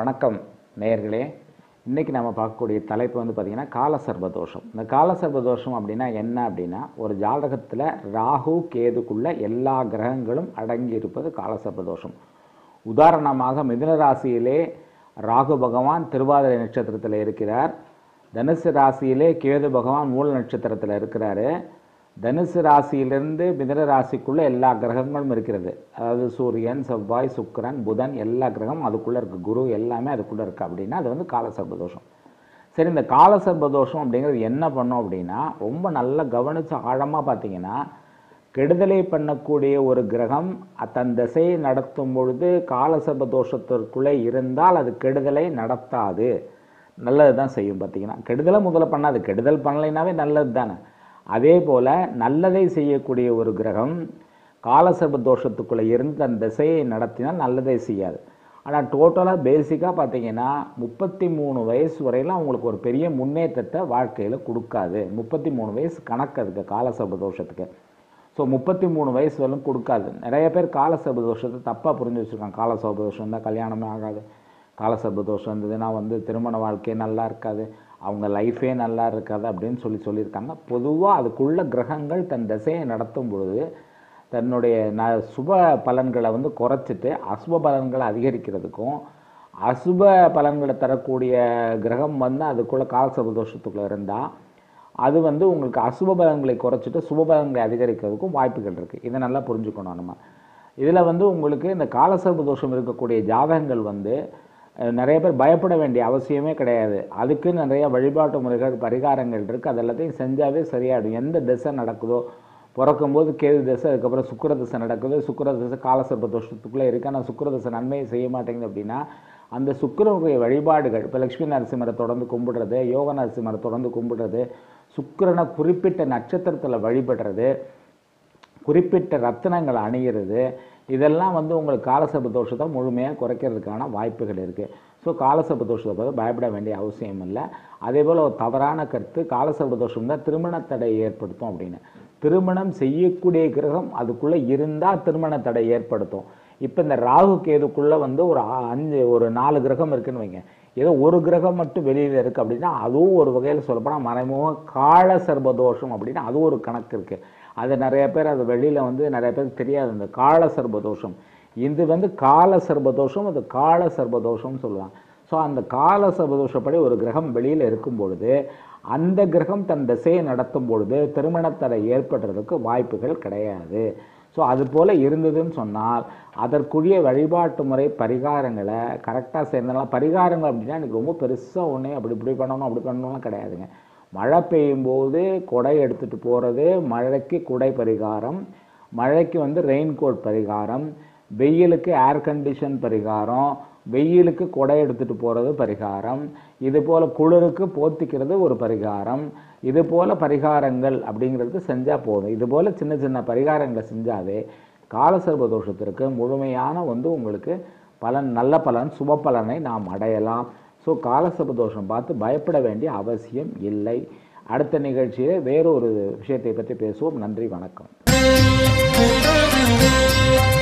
வணக்கம் நேயர்களே இன்றைக்கி நம்ம பார்க்கக்கூடிய தலைப்பு வந்து பார்த்திங்கன்னா காலசர்ப தோஷம் இந்த காலசர்ப தோஷம் அப்படின்னா என்ன அப்படின்னா ஒரு ஜாதகத்தில் ராகு கேதுக்குள்ள எல்லா கிரகங்களும் அடங்கி இருப்பது காலசர்ப தோஷம் உதாரணமாக மிதுன ராசியிலே ராகு பகவான் திருவாதிரை நட்சத்திரத்தில் இருக்கிறார் தனுசு ராசியிலே கேது பகவான் மூல நட்சத்திரத்தில் இருக்கிறாரு தனுசு ராசியிலிருந்து மிதுன ராசிக்குள்ள எல்லா கிரகங்களும் இருக்கிறது அதாவது சூரியன் செவ்வாய் சுக்கிரன் புதன் எல்லா கிரகம் அதுக்குள்ளே இருக்குது குரு எல்லாமே அதுக்குள்ளே இருக்குது அப்படின்னா அது வந்து காலசர்ப தோஷம் சரி இந்த காலசர்ப தோஷம் அப்படிங்கிறது என்ன பண்ணும் அப்படின்னா ரொம்ப நல்லா கவனித்து ஆழமாக பார்த்தீங்கன்னா கெடுதலை பண்ணக்கூடிய ஒரு கிரகம் தன் திசையை நடத்தும் பொழுது காலசர்ப தோஷத்திற்குள்ளே இருந்தால் அது கெடுதலை நடத்தாது நல்லது தான் செய்யும் பார்த்தீங்கன்னா கெடுதலை முதல்ல பண்ணாது கெடுதல் பண்ணலைனாவே நல்லது தானே அதே போல் நல்லதை செய்யக்கூடிய ஒரு கிரகம் காலசர்ப தோஷத்துக்குள்ளே இருந்து தன் திசையை நடத்தினால் நல்லதை செய்யாது ஆனால் டோட்டலாக பேசிக்காக பார்த்தீங்கன்னா முப்பத்தி மூணு வயசு வரையிலும் அவங்களுக்கு ஒரு பெரிய முன்னேற்றத்தை வாழ்க்கையில் கொடுக்காது முப்பத்தி மூணு வயசு கணக்கு அதுக்கு காலசர்ப தோஷத்துக்கு ஸோ முப்பத்தி மூணு வயசு வரலும் கொடுக்காது நிறைய பேர் காலசர்ப தோஷத்தை தப்பாக புரிஞ்சு வச்சுருக்காங்க காலசர்ப தோஷம் இருந்தால் கல்யாணமே ஆகாது காலசர்ப தோஷம் இருந்ததுன்னா வந்து திருமண வாழ்க்கையே நல்லா இருக்காது அவங்க லைஃபே நல்லா இருக்காது அப்படின்னு சொல்லி சொல்லியிருக்காங்க பொதுவாக அதுக்குள்ள கிரகங்கள் தன் திசையை நடத்தும் பொழுது தன்னுடைய ந சுப பலன்களை வந்து குறைச்சிட்டு அசுப பலன்களை அதிகரிக்கிறதுக்கும் அசுப பலன்களை தரக்கூடிய கிரகம் வந்து அதுக்குள்ளே காலசர்ப தோஷத்துக்குள்ளே இருந்தால் அது வந்து உங்களுக்கு அசுப பலன்களை குறைச்சிட்டு சுப பலன்களை அதிகரிக்கிறதுக்கும் வாய்ப்புகள் இருக்குது இதை நல்லா புரிஞ்சுக்கணும் நம்ம இதில் வந்து உங்களுக்கு இந்த காலசர்ப தோஷம் இருக்கக்கூடிய ஜாதகங்கள் வந்து அஹ், நிறைய பேர் பயப்பட வேண்டிய அவசியமே கிடையாது அதுக்கு நிறைய வழிபாட்டு முறைகள் பரிகாரங்கள் இருக்குது அது எல்லாத்தையும் செஞ்சாவே சரியாயிடும் எந்த திசை நடக்குதோ பிறக்கும்போது கேது திசை அதுக்கப்புறம் சுக்கிர திசை நடக்குது சுக்கிர திசை காலசர்ப தோஷத்துக்குள்ளே இருக்குது ஆனால் சுக்கிர திசை நன்மையை செய்ய மாட்டேங்குது அப்படின்னா அந்த சுக்கிரனுடைய வழிபாடுகள் இப்போ லக்ஷ்மி நரசிம்மரை தொடர்ந்து கும்பிடுறது யோக நரசிம்மரை தொடர்ந்து கும்பிடுறது சுக்கிரனை குறிப்பிட்ட நட்சத்திரத்தில் வழிபடுறது குறிப்பிட்ட ரத்தினங்களை அணிகிறது இதெல்லாம் வந்து உங்களுக்கு காலசர்ப தோஷத்தை முழுமையாக குறைக்கிறதுக்கான வாய்ப்புகள் இருக்குது ஸோ காலசர்ப தோஷத்தை பார்த்து பயப்பட வேண்டிய அவசியம் இல்லை அதே போல் ஒரு தவறான கருத்து காலசர்ப தோஷம் தான் திருமண தடை ஏற்படுத்தும் அப்படின்னு திருமணம் செய்யக்கூடிய கிரகம் அதுக்குள்ளே இருந்தால் திருமண தடை ஏற்படுத்தும் இப்போ இந்த ராகு கேதுக்குள்ளே வந்து ஒரு ஆ- அஞ்சு ஒரு நாலு கிரகம் இருக்குன்னு வைங்க ஏதோ ஒரு கிரகம் மட்டும் வெளியில் இருக்குது அப்படின்னா அதுவும் ஒரு வகையில் சொல்லப்போனால் மறைமுக கால சர்பதோஷம் அப்படின்னா அதுவும் ஒரு கணக்கு இருக்குது அது நிறைய பேர் அது வெளியில் வந்து நிறைய பேருக்கு தெரியாது இந்த கால சர்பதோஷம் இது வந்து கால சர்பதோஷம் அது கால சர்பதோஷம்னு சொல்லுவாங்க ஸோ அந்த கால சர்பதோஷப்படி ஒரு கிரகம் வெளியில் இருக்கும் பொழுது அந்த கிரகம் தன் திசையை நடத்தும் பொழுது திருமணத்தடை ஏற்படுறதுக்கு வாய்ப்புகள் கிடையாது ஸோ அது போல் இருந்ததுன்னு சொன்னால் அதற்குரிய வழிபாட்டு முறை பரிகாரங்களை கரெக்டாக செய்யறதுனால பரிகாரங்கள் அப்படின்னா எனக்கு ரொம்ப பெருசாக ஒன்றே அப்படி இப்படி பண்ணணும் அப்படி பண்ணணும்லாம் கிடையாதுங்க மழை பெய்யும் போது குடை எடுத்துகிட்டு போகிறது மழைக்கு குடை பரிகாரம் மழைக்கு வந்து ரெயின் கோட் பரிகாரம் வெயிலுக்கு ஏர் கண்டிஷன் பரிகாரம் வெயிலுக்கு குடை எடுத்துகிட்டு போகிறது பரிகாரம் இது போல் குளிருக்கு போத்திக்கிறது ஒரு பரிகாரம் இது போல் பரிகாரங்கள் அப்படிங்கிறது செஞ்சால் போதும் இது போல் சின்ன சின்ன பரிகாரங்களை செஞ்சாவே காலசர்ப தோஷத்திற்கு முழுமையான வந்து உங்களுக்கு பலன் நல்ல பலன் சுப பலனை நாம் அடையலாம் ஸோ காலசர்ப தோஷம் பார்த்து பயப்பட வேண்டிய அவசியம் இல்லை அடுத்த நிகழ்ச்சியில் வேறொரு விஷயத்தை பற்றி பேசுவோம் நன்றி வணக்கம்